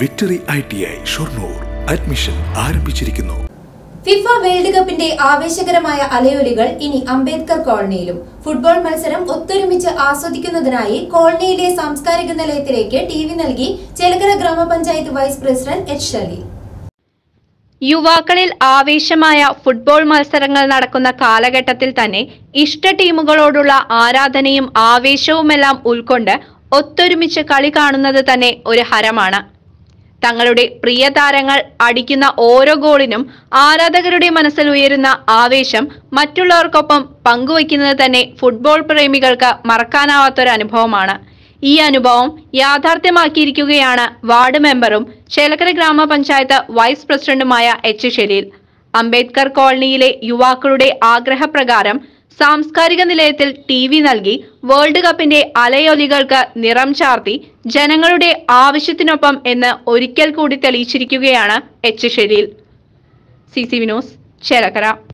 victory I T I Shoranur admission ആരംഭിച്ചിരിക്കുന്നു FIFA world കപ്പിന്റെ ആവേശകരമായ അലയൊലികൾ ഇനി അംബേദ്കർ കോളനിയിലും ഫുട്ബോൾ മത്സരം ഒത്തൊരുമിച്ച് ആസ്വദിക്കുന്നതിനായി കോളനിയിലെ സാംസ്കാരിക നിലയത്തിലേക്ക് ടി വി നൽകി ചേലക്കര ഗ്രാമപഞ്ചായത്ത് വൈസ് പ്രസിഡന്റ് എച്ച് ഷലീൽ യുവാക്കളിൽ ആവേശമായ ഫുട്ബോൾ മത്സരങ്ങൾ നടക്കുന്ന കാലഘട്ടത്തിൽ തന്നെ ഇഷ്ട ടീമുകളോടുള്ള ആരാധനയും ആവേശവുമെല്ലാം ഉൾക്കൊണ്ട് ഒത്തൊരുമിച്ച് കളി കാണുന്നത് തന്നെ ഒരു ഹരമാണ് തങ്ങളുടെ പ്രിയ താരങ്ങൾ അടിക്കുന്ന ഓരോ ഗോളിനും ആരാധകരുടെ മനസ്സിൽ ഉയരുന്ന ആവേശം മറ്റുള്ളവർക്കൊപ്പം പങ്കുവയ്ക്കുന്നത് തന്നെ ഫുട്ബോൾ പ്രേമികൾക്ക് മറക്കാനാവാത്തൊരു അനുഭവമാണ് ഈ അനുഭവം യാഥാർത്ഥ്യമാക്കിയിരിക്കുകയാണ് വാർഡ് മെമ്പറും ചേലക്കര ഗ്രാമപഞ്ചായത്ത് വൈസ് പ്രസിഡന്റുമായ എച്ച് ഷെലീൽ അംബേദ്കർ കോളനിയിലെ യുവാക്കളുടെ ആഗ്രഹപ്രകാരം സാംസ്കാരിക നിലയത്തിൽ ടി വി നൽകി വേൾഡ് കപ്പിന്റെ അലയൊലികൾക്ക് നിറം ചാർത്തി ജനങ്ങളുടെ ആവശ്യത്തിനൊപ്പം എന്ന് ഒരിക്കൽ കൂടി തെളിയിച്ചിരിക്കുകയാണ് എച്ച് ഷെലീൽ സി സി വിനോസ് ചേലക്കര